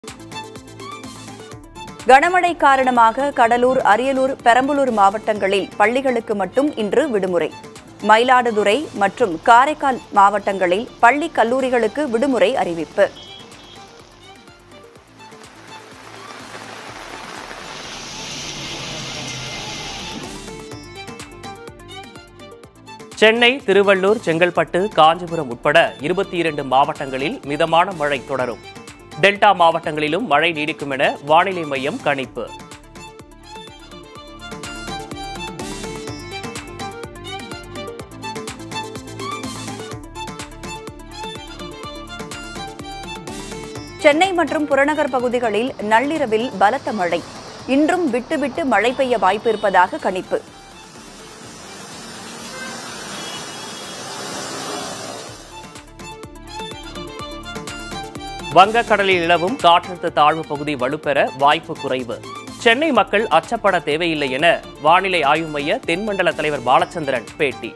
கனமழை காரணமாக கடலூர் அரியலூர் பெரம்பலூர் மாவட்டங்களில் பள்ளிகளுக்கு மட்டும் இன்று விடுமுறை மயிலாடுதுறை மற்றும் காரைக்கால் மாவட்டங்களில் பள்ளி கல்லூரிகளுக்கு விடுமுறை அறிவிப்பு சென்னை திருவள்ளூர் செங்கல்பட்டு காஞ்சிபுரம் உட்பட இருபத்தி இரண்டு மாவட்டங்களில் மிதமான மழை தொடரும் டெல்டா மாவட்டங்களிலும் மழை நீடிக்கும் என வானிலை மையம் கணிப்பு சென்னை மற்றும் புறநகர் பகுதிகளில் நள்ளிரவில் பலத்த மழை இன்றும் விட்டுவிட்டு மழை பெய்ய வாய்ப்பு இருப்பதாக கணிப்பு வங்கக்கடலில் நிலவும் காற்றழுத்த தாழ்வு பகுதி வலுப்பெற வாய்ப்பு குறைவு சென்னை மக்கள் அச்சப்பட தேவையில்லை என வானிலை ஆய்வு மைய தென்மண்டல தலைவர் பாலச்சந்திரன் பேட்டி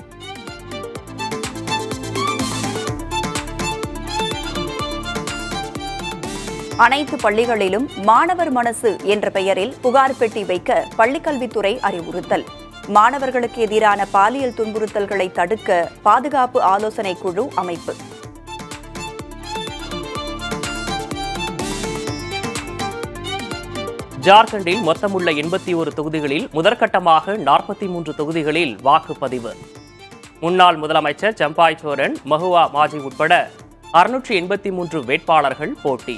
அனைத்து பள்ளிகளிலும் மாணவர் மனசு என்ற பெயரில் புகார் பெட்டி வைக்க பள்ளிக்கல்வித்துறை அறிவுறுத்தல் மாணவர்களுக்கு எதிரான பாலியல் துன்புறுத்தல்களை தடுக்க பாதுகாப்பு ஆலோசனை குழு அமைப்பு ஜார்க்கண்டில் மொத்தமுள்ள எண்பத்தி ஒரு தொகுதிகளில் முதற்கட்டமாக நாற்பத்தி மூன்று தொகுதிகளில் வாக்குப்பதிவு முன்னாள் முதலமைச்சர் சம்பாய் சோரன் மஹுவா மாஜி உட்பட அறுநூற்றி எண்பத்தி மூன்று வேட்பாளர்கள் போட்டி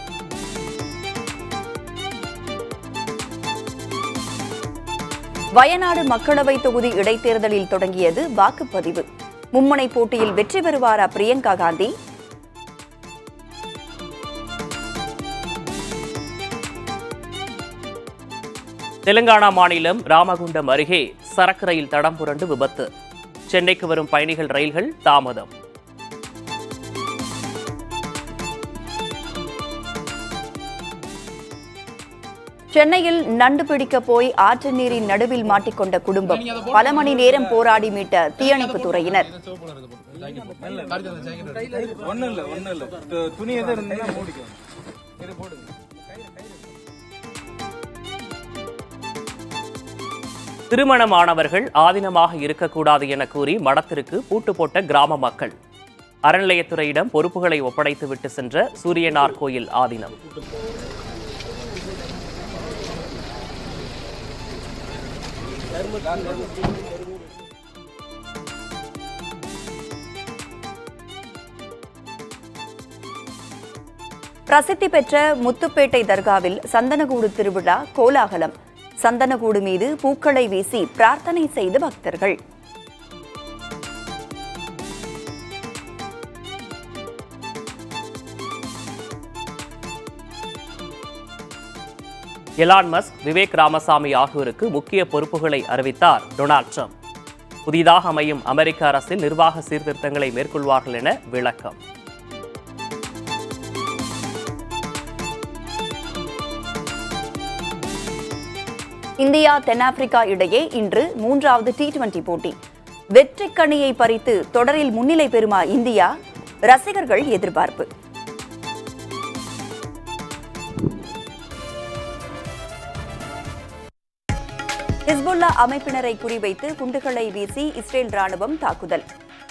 வயநாடு மக்களவை தொகுதி இடைத்தேர்தலில் தொடங்கியது வாக்குப்பதிவு மும்முனை போட்டியில் வெற்றி பெறுவாரா பிரியங்கா காந்தி தெலுங்கானா மாநிலம் ராமகுண்டம் அருகே சரக்கு ரயில் தடம் புரண்டு விபத்து சென்னைக்கு வரும் பயணிகள் ரயில்கள் தாமதம் சென்னையில் நண்டு பிடிக்க போய் ஆற்று நீரின் நடுவில் மாட்டிக்கொண்ட குடும்பம் பல மணி நேரம் போராடி மீட்ட தீயணைப்புத் துறையினர் ஒண்ணும் இல்ல ஒண்ணும் இல்ல து- துணி எதுவும் இருந்தா மூடிக்கோ இது போடுங்க திருமணமானவர்கள் ஆதீனமாக இருக்கக்கூடாது என கூறி மடத்திற்கு பூட்டு போட்ட கிராம மக்கள் அறநிலையத்துறையிடம் பொறுப்புகளை ஒப்படைத்துவிட்டு சென்ற சூரியனார் கோயில் ஆதீனம் பிரசித்தி பெற்ற முத்துப்பேட்டை தர்காவில் சந்தனகூடு திருவிழா கோலாகலம் சந்தனகூடு மீது பூக்களை வீசி பிரார்த்தனை செய்த பக்தர்கள் எலான் மஸ்க் விவேக் ராமசாமி ஆகியோருக்கு முக்கிய பொறுப்புகளை அறிவித்தார் டொனால்ட் ட்ரம்ப் புதிதாக அமையும் அமெரிக்க அரசில் நிர்வாக சீர்திருத்தங்களை மேற்கொள்வார்கள் என விளக்கம் இந்தியா தென்னாப்பிரிக்கா இடையே இன்று மூன்றாவது டி டுவெண்டி போட்டி வெற்றிக் கனியை பறித்து தொடரில் முன்னிலை பெறுமா இந்தியா ரசிகர்கள் எதிர்பார்ப்பு ஹிஸ்புல்லா அமைப்பினரை குறிவைத்து குண்டுகளை வீசி இஸ்ரேல் ராணுவம் தாக்குதல்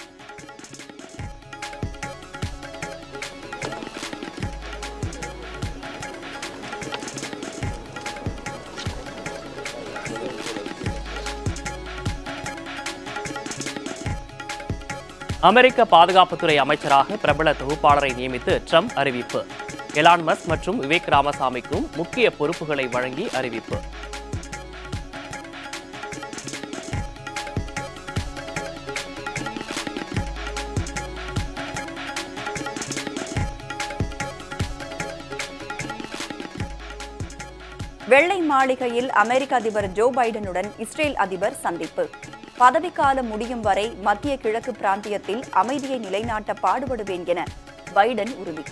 அமெரிக்க பாதுகாப்புத்துறை அமைச்சராக பிரபல தொகுப்பாளரை நியமித்து ட்ரம்ப் அறிவிப்பு எலான் மஸ்க் மற்றும் விவேக் ராமசாமிக்கும் முக்கிய பொறுப்புகளை வழங்கி அறிவிப்பு வெள்ளை மாளிகையில் அமெரிக்க அதிபர் ஜோ பைடனுடன் இஸ்ரேல் அதிபர் சந்திப்பு பதவிக்காலம் முடியும் வரை மத்திய கிழக்கு பிராந்தியத்தில் அமைதியை நிலைநாட்ட பாடுபடுவேன் என பைடன் உறுதி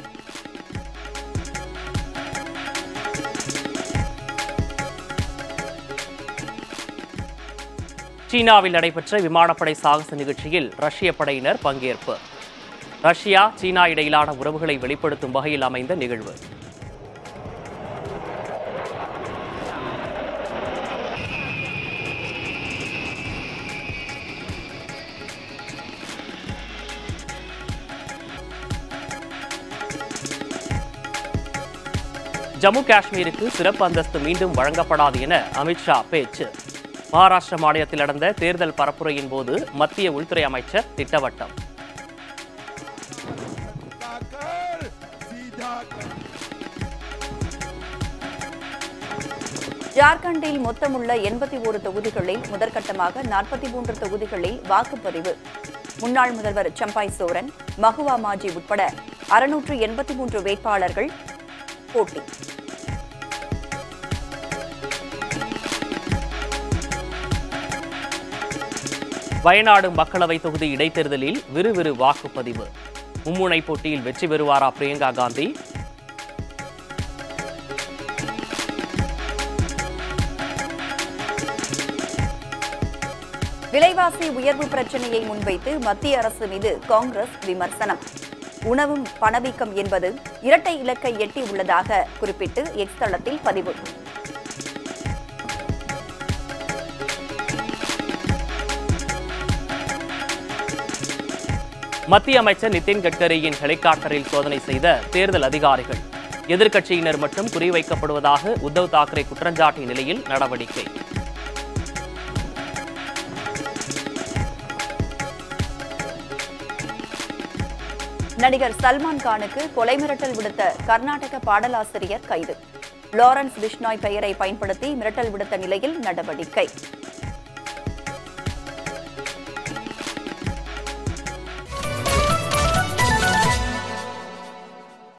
சீனாவில் நடைபெற்ற விமானப்படை சாகச நிகழ்ச்சியில் ரஷ்ய படையினர் பங்கேற்பு ரஷ்யா சீனா இடையிலான உறவுகளை வெளிப்படுத்தும் வகையில் அமைந்த நிகழ்வு ஜம்மு காஷ்மீருக்கு சிறப்பு அந்தஸ்து மீண்டும் வழங்கப்படாது என அமித்ஷா பேச்சு மகாராஷ்டிர மாநிலத்தில் நடந்த தேர்தல் பரப்புரையின் போது மத்திய உள்துறை அமைச்சர் திட்டவட்டம் ஜார்க்கண்டில் மொத்தமுள்ள எண்பத்தி ஒரு தொகுதிகளில் முதற்கட்டமாக நாற்பத்தி மூன்று தொகுதிகளில் வாக்குப்பதிவு முன்னாள் முதல்வர் சம்பாய் சோரன் மகுவா மாஜி உட்பட அறுநூற்று எண்பத்தி மூன்று வேட்பாளர்கள் போட்டி வயநாடு மக்களவை தொகுதி இடைத்தேர்தலில் விறுவிறு வாக்குப்பதிவு மும்முனை போட்டியில் வெற்றி பெறுவாரா பிரியங்கா காந்தி விலைவாசி உயர்வு பிரச்சனையை முன்வைத்து மத்திய அரசு மீது காங்கிரஸ் விமர்சனம் உணவும் பணவீக்கம் என்பது இரட்டை இலக்கை எட்டி உள்ளதாக குறிப்பிட்டு எக்ஸ் தளத்தில் பதிவு மத்திய அமைச்சர் நிதின் கட்கரியின் ஹெலிகாப்டரில் சோதனை செய்த தேர்தல் அதிகாரிகள் எதிர்க்கட்சியினர் மட்டும் குறிவைக்கப்படுவதாக உத்தவ் தாக்கரே குற்றஞ்சாட்டிய நிலையில் நடவடிக்கை நடிகர் சல்மான் கானுக்கு கொலை மிரட்டல் விடுத்த கர்நாடக பாடலாசிரியர் கைது லாரன்ஸ் பிஷ்னாய் பெயரை பயன்படுத்தி மிரட்டல் விடுத்த நிலையில் நடவடிக்கை